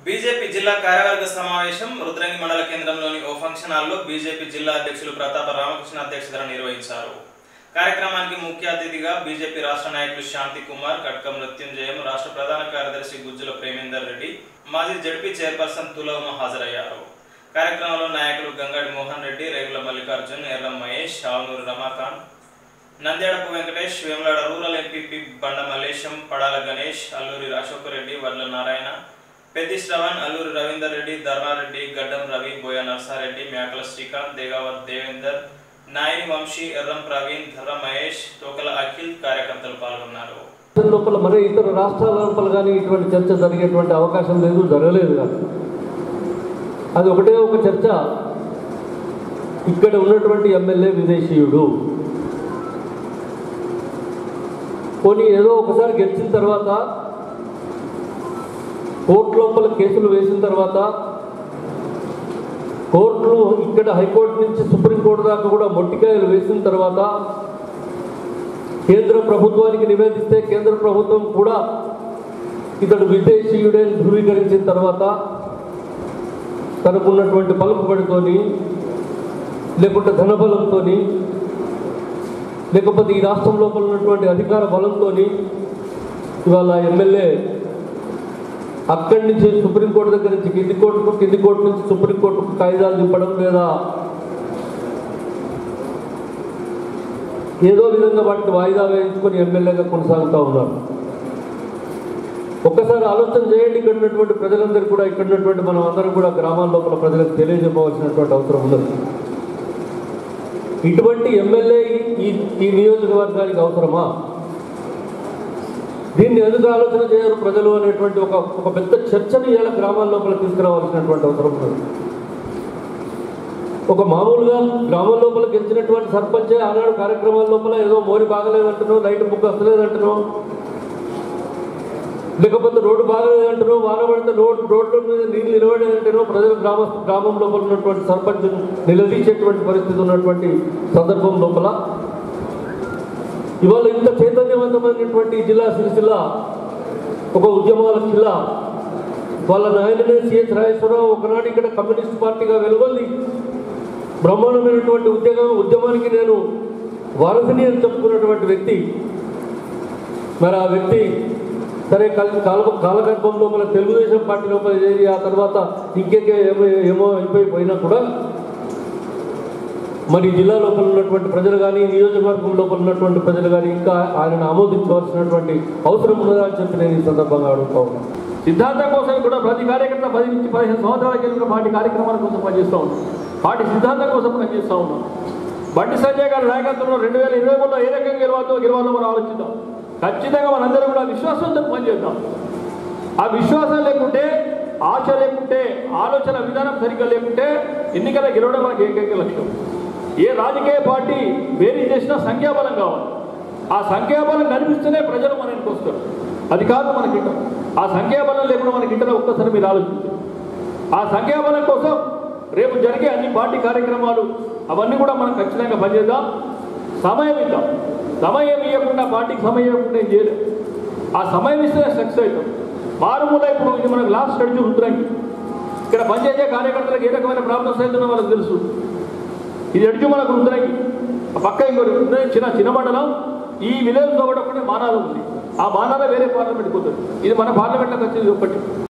BJP జిల్లా కార్యవర్గ సమావేశం రుద్రంగి మండల కేంద్రంలోని ఓ ఫంక్షన్ హాల్లో బీజేపీ జిల్లా అధ్యక్షులు ప్రతాప రామకృష్ణ అధ్యక్షతన నిర్వహించారు కార్యక్రమానికి ముఖ్య అతిథిగా బీజేపీ రాష్ట్ర నాయకులు శాంతి కుమార్ కట్క మృత్యుంజయం రాష్ట్ర ప్రధాన కార్యదర్శి గుజ్జుల ప్రేమేందర్ రెడ్డి మాజీ జడ్పీ చైర్పర్సన్ తులవమ హాజరయ్యారు కార్యక్రమంలో నాయకులు గంగాడి మోహన్ రెడ్డి రేగుల మల్లికార్జున్ ఎర్రం మహేష్ ఆవునూరు రమాకాంత్ నంద్యాడపు వెంకటేష్ వేములాడ రూరల్ ఎంపీపీ బండ మల్లేశం పడాల గణేష్ అల్లూరి అశోక్ రెడ్డి వర్ల నారాయణ పెద్ది శ్రవణ్ అల్లూరి రవీందర్ రెడ్డి ధర్మారెడ్డి గడ్డం రవి బోయ నర్సారెడ్డి మేకల శ్రీకాంత్ దేగావత్ దేవేందర్ నాయని వంశీ ఎర్రం ప్రవీణ్ ధర్ర మహేష్ తోకల అఖిల్ కార్యకర్తలు పాల్గొన్నారు రాష్ట్రం లోపల మరే ఇతర రాష్ట్రాల లోపల కానీ ఇటువంటి చర్చ జరిగేటువంటి అవకాశం లేదు జరగలేదు కానీ అది ఒకటే ఒక చర్చ ఇక్కడ ఉన్నటువంటి ఎమ్మెల్యే విదేశీయుడు పోనీ ఏదో ఒకసారి గెలిచిన తర్వాత కోర్టు లోపల కేసులు వేసిన తర్వాత కోర్టులు ఇక్కడ హైకోర్టు నుంచి సుప్రీంకోర్టు దాకా కూడా మొట్టికాయలు వేసిన తర్వాత కేంద్ర ప్రభుత్వానికి నివేదిస్తే కేంద్ర ప్రభుత్వం కూడా ఇతడు విదేశీయుడే అని ధృవీకరించిన తర్వాత తనకున్నటువంటి పలుకుబడితోని లేకుంటే ధనబలంతో లేకపోతే ఈ రాష్ట్రం లోపల ఉన్నటువంటి అధికార బలంతో ఇవాళ ఎమ్మెల్యే అక్కడి నుంచి సుప్రీంకోర్టు దగ్గర నుంచి కింది కోర్టుకు కింది కోర్టు నుంచి సుప్రీంకోర్టుకు కాయిదాలు దింపడం లేదా ఏదో విధంగా వాటిని వాయిదా వేయించుకొని ఎమ్మెల్యేగా కొనసాగుతూ ఉన్నారు ఒక్కసారి ఆలోచన చేయండి ఇక్కడ ఉన్నటువంటి ప్రజలందరూ కూడా ఇక్కడ ఉన్నటువంటి మనం అందరం కూడా గ్రామాల లోపల ప్రజలకు తెలియజెప్పవలసినటువంటి అవసరం ఉన్నది ఇటువంటి ఎమ్మెల్యే ఈ ఈ నియోజకవర్గానికి అవసరమా దీన్ని ఎందుకు ఆలోచన చేయరు ప్రజలు అనేటువంటి ఒక ఒక పెద్ద చర్చని ఇలా గ్రామాల లోపల తీసుకురావాల్సినటువంటి అవసరం ఉన్నది ఒక మామూలుగా గ్రామం లోపల గెలిచినటువంటి సర్పంచే ఆనాడు కార్యక్రమాల లోపల ఏదో మోరి బాగలేదంటున్నావు లైట్ బుక్ వస్తలేదంటున్నావు లేకపోతే రోడ్డు బాగలేదంటున్నావు వాన పడితే రోడ్డు రోడ్ల మీద నీళ్ళు నిలబడేదంటున్నావు ప్రజలు గ్రామ గ్రామం లోపల ఉన్నటువంటి సర్పంచ్ నిలదీసేటువంటి పరిస్థితి ఉన్నటువంటి సందర్భం లోపల ఇవాళ ఇంత చైతన్యవంతమైనటువంటి జిల్లా సిరిసిల్ల ఒక ఉద్యమాల జిల్లా వాళ్ళ నాయననే సిఎస్ రాజేశ్వరరావు ఒకనాడు ఇక్కడ కమ్యూనిస్ట్ పార్టీగా వెలుగొంది బ్రహ్మాండమైనటువంటి ఉద్యోగం ఉద్యమానికి నేను వారధిని అని చెప్పుకున్నటువంటి వ్యక్తి మరి ఆ వ్యక్తి సరే కాల కాల కాలగర్భం లోపల తెలుగుదేశం పార్టీ లోపల చేరి ఆ తర్వాత ఇంకేకే ఏమో ఏమో అయిపోయి పోయినా కూడా మరి జిల్లా లోపల ఉన్నటువంటి ప్రజలు కానీ నియోజకవర్గం లోపల ఉన్నటువంటి ప్రజలు కానీ ఇంకా ఆయనను ఆమోదించవలసినటువంటి అవసరం ఉన్నదా అని చెప్పి నేను ఈ సందర్భంగా అడుగుతా ఉన్నాను సిద్ధాంతం కోసం కూడా ప్రతి కార్యకర్త పది నుంచి పదిహేను సంవత్సరాల కింద పార్టీ కార్యక్రమాల కోసం పనిచేస్తూ ఉన్నాం పార్టీ సిద్ధాంతం కోసం పనిచేస్తూ ఉన్నాం బండి సంజయ్ గారి నాయకత్వంలో రెండు వేల ఇరవై మూడులో ఏ రకంగా గెలవాలో గెలవాలో మనం ఆలోచిద్దాం ఖచ్చితంగా మనందరం కూడా విశ్వాసంతో పనిచేద్దాం ఆ విశ్వాసం లేకుంటే ఆశ లేకుంటే ఆలోచన విధానం సరిగ్గా లేకుంటే ఎన్నికల గెలవడం మనకి ఏకైక లక్ష్యం ఏ రాజకీయ పార్టీ వేరే చేసినా సంఖ్యాబలం కావాలి ఆ సంఖ్యాబలం కనిపిస్తేనే ప్రజలు మన ఇంటికి వస్తారు అది కాదు మనకి ఇంట ఆ సంఖ్యాబలం లేకుండా మనకి ఇంటనే ఒక్కసారి మీరు ఆలోచించండి ఆ సంఖ్యాబలం కోసం రేపు జరిగే అన్ని పార్టీ కార్యక్రమాలు అవన్నీ కూడా మనం ఖచ్చితంగా పనిచేద్దాం సమయం ఇద్దాం సమయం ఇవ్వకుండా పార్టీకి సమయం ఇవ్వకుండా ఏం చేయలేం ఆ సమయం ఇస్తే సక్సెస్ అవుతాం మారుమూల ఇప్పుడు ఇది మనకు లాస్ట్ స్టడీ రుద్రంగి ఇక్కడ పనిచేసే కార్యకర్తలకు ఏ రకమైన ప్రాబ్లమ్స్ అవుతుందో వాళ్ళకి తెలుసు ఇది అడిచి మనకు రుద్రంగి ఆ పక్క ఇంకోటి రుద్రంగి చిన్న చిన్న మండలం ఈ విలేజ్తో కూడా ఒకటి మానాలు ఉంది ఆ మానాల వేరే పార్లమెంట్కి పోతుంది ఇది మన పార్లమెంట్లోకి వచ్చేది ఒకటి